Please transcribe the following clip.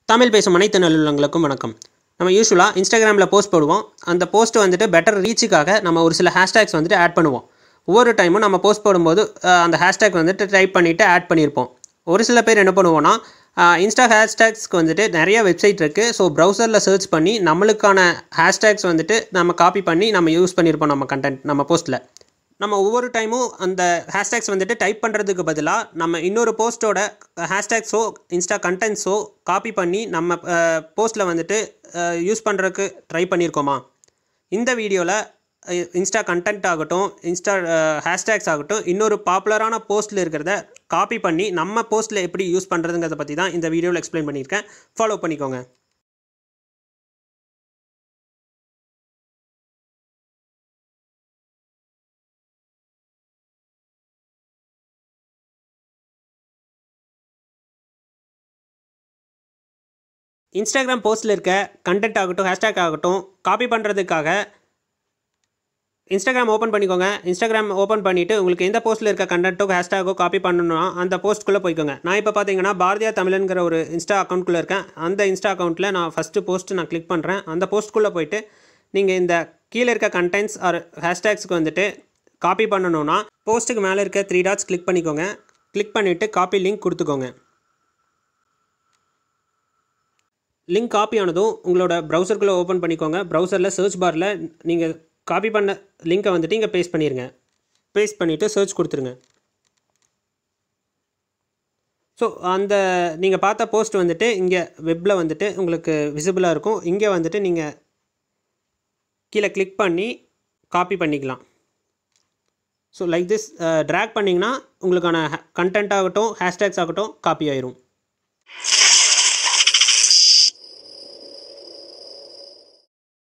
தமிழ் பேசும் அனைத்து நல்லுள்ளங்களுக்கும் வணக்கம் நம்ம யூஸ்வலாக இன்ஸ்டாகிராமில் போஸ்ட் போடுவோம் அந்த போஸ்ட் வந்துட்டு பெட்டர் ரீச்சுக்காக நம்ம ஒரு சில ஹேஷ்டேக்ஸ் வந்துட்டு ஆட் பண்ணுவோம் ஒவ்வொரு டைமும் நம்ம போஸ்ட் போடும்போது அஹ், அந்த ஹேஷ்டேக் வந்துட்டு டைப் பண்ணிவிட்டு ஆட் பண்ணியிருப்போம் ஒரு சில பேர் என்ன பண்ணுவோன்னா இன்ஸ்டா ஹேஷ்டேக்ஸ்க்கு வந்துட்டு நிறைய வெப்சைட் இருக்குது ஸோ ப்ரௌசரில் சர்ச் பண்ணி நம்மளுக்கான ஹேஷ்டேக்ஸ் வந்துட்டு நம்ம காப்பி பண்ணி நம்ம யூஸ் பண்ணியிருப்போம் நம்ம கண்டென்ட் நம்ம போஸ்ட்டில் நம்ம ஒவ்வொரு டைமும் அந்த ஹேஷ்டேக்ஸ் வந்துட்டு டைப் பண்ணுறதுக்கு பதிலாக நம்ம இன்னொரு போஸ்ட்டோட ஹேஷ்டேக்ஸோ இன்ஸ்டா கண்டென்ட்ஸோ காப்பி பண்ணி நம்ம போஸ்ட்டில் வந்துட்டு யூஸ் பண்ணுறதுக்கு ட்ரை பண்ணியிருக்கோமா இந்த வீடியோவில் இன்ஸ்டா கண்டென்ட் ஆகட்டும் இன்ஸ்டா ஹேஷ்டேக்ஸ் ஆகட்டும் இன்னொரு பாப்புலரான போஸ்ட்டில் இருக்கிறத காப்பி பண்ணி நம்ம போஸ்ட்டில் எப்படி யூஸ் பண்ணுறதுங்கிறத பற்றி தான் இந்த வீடியோவில் எக்ஸ்பிளைன் பண்ணியிருக்கேன் ஃபாலோ பண்ணிக்கோங்க இன்ஸ்டாகிராம் போஸ்ட்டில் இருக்க கண்டென்ட் ஆகட்டும் ஹேஷ்டேக் ஆகட்டும் காப்பி பண்ணுறதுக்காக இன்ஸ்டாகிராம் ஓப்பன் பண்ணிக்கோங்க இன்ஸ்டாகிராம் ஓப்பன் பண்ணிவிட்டு உங்களுக்கு எந்த போஸ்ட்டில் இருக்க கண்டென்ட்டோ ஹேஷ்டேக்கோ காப்பி பண்ணணும்னா அந்த போஸ்ட்குள்ளே போய்க்கோங்க நான் இப்போ பார்த்தீங்கன்னா பாரதியா தமிழன்கிற ஒரு இன்ஸ்டா அக்கௌண்ட்குள்ளே இருக்கேன் அந்த இன்ஸ்டா அக்கௌண்ட்டில் நான் ஃபஸ்ட்டு போஸ்ட்டு நான் கிளிக் பண்ணுறேன் அந்த போஸ்ட்குள்ளே போயிட்டு நீங்கள் இந்த கீழே இருக்க கண்டென்ட்ஸ் ஆர் ஹேஷ்டேக்ஸ்க்கு வந்துட்டு காப்பி பண்ணணும்னா போஸ்ட்டுக்கு மேலே இருக்க த்ரீ டாட்ஸ் கிளிக் பண்ணிக்கோங்க கிளிக் பண்ணிவிட்டு காப்பி லிங்க் கொடுத்துக்கோங்க லிங்க் காப்பி ஆனதும் உங்களோட ப்ரௌசருக்குள்ளே ஓப்பன் பண்ணிக்கோங்க ப்ரௌசரில் சர்ச் பாரில் நீங்கள் காப்பி பண்ண லிங்க்கை வந்துட்டு இங்கே பேஸ்ட் பண்ணிடுங்க பேஸ்ட் பண்ணிவிட்டு சர்ச் கொடுத்துருங்க ஸோ அந்த நீங்கள் பார்த்த போஸ்ட் வந்துட்டு இங்கே வெப்பில் வந்துட்டு உங்களுக்கு விசிபிளாக இருக்கும் இங்கே வந்துட்டு நீங்கள் கீழே கிளிக் பண்ணி காப்பி பண்ணிக்கலாம் ஸோ லைக் திஸ் ட்ராக் பண்ணிங்கன்னா உங்களுக்கான கண்டென்ட் ஆகட்டும் ஹேஷ்டேக்ஸ் ஆகட்டும் காப்பி ஆயிரும்